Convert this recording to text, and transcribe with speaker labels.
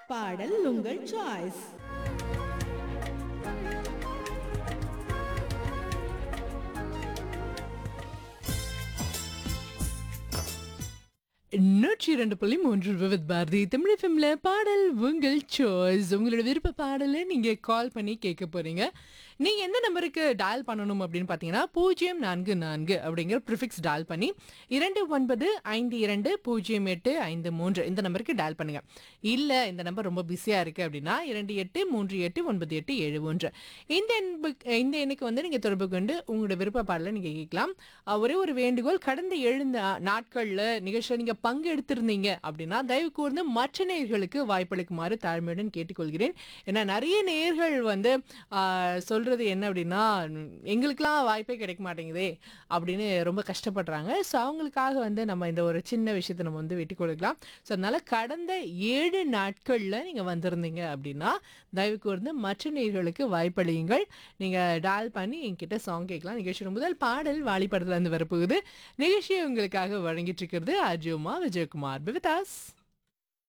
Speaker 1: பாடல் உங்கள் சாய்ஸ்
Speaker 2: நூற்றி இரண்டு புள்ளி மூன்று விவித் பாரதி தமிழ் ஃபிலிம்ல பாடல் உங்கள் சாய்ஸ் உங்களோட விருப்ப பாடலை நீங்க கால் பண்ணி கேட்க போறீங்க நீங்க எந்த நம்பருக்கு டயல் பண்ணணும் அப்படின்னு பார்த்தீங்கன்னா பூஜ்ஜியம் நான்கு நான்கு அப்படிங்கிற ப்ரிஃபிக்ஸ் டயல் பண்ணி இரண்டு ஒன்பது ஐந்து இரண்டு பூஜ்ஜியம் எட்டு ஐந்து மூன்று இந்த நம்பருக்கு டயல் பண்ணுங்க இல்ல இந்த நம்பர் ரொம்ப பிஸியா இருக்கு அப்படின்னா இரண்டு எட்டு மூன்று எட்டு ஒன்பது எட்டு ஏழு ஒன்று இந்த எண்புக்கு இந்த எண்ணுக்கு வந்து நீங்க தொடர்பு கொண்டு உங்களோட விருப்ப பாடலை நீங்க கேட்கலாம் அஹ் ஒரே ஒரு வேண்டுகோள் கடந்த ஏழு நா- நாட்கள்ல நிகழ்ச்சியில் நீங்க பங்கெடுத்திருந்தீங்க அப்படின்னா தயவு கூர்ந்து மற்ற நேயர்களுக்கு வாய்ப்பளிக்குமாறு தாழ்மையுடன் கேட்டுக்கொள்கிறேன் ஏன்னா நிறைய நேயர்கள் வந்து ஆஹ், சொல்றது என்ன அப்படின்னா எங்களுக்கெல்லாம் வாய்ப்பே கிடைக்க மாட்டேங்குதே அப்படின்னு ரொம்ப கஷ்டப்படுறாங்க ஸோ அவங்களுக்காக வந்து நம்ம இந்த ஒரு சின்ன விஷயத்தை நம்ம வந்து வெட்டி கொடுக்கலாம் ஸோ அதனால கடந்த ஏழு நாட்களில் நீங்கள் வந்திருந்தீங்க அப்படின்னா தயவு கூர்ந்து மற்ற நேயர்களுக்கு வாய்ப்பளியுங்கள் நீங்கள் டயல் பண்ணி என்கிட்ட சாங் கேட்கலாம் நிகழ்ச்சியோட முதல் பாடல் வாலிப்படத்துல இருந்து வரப்போகுது நிகழ்ச்சியை உங்களுக்காக வழங்கிட்டு இருக்கிறது அர்ஜுமா விஜயகுமார் விவிதாஸ்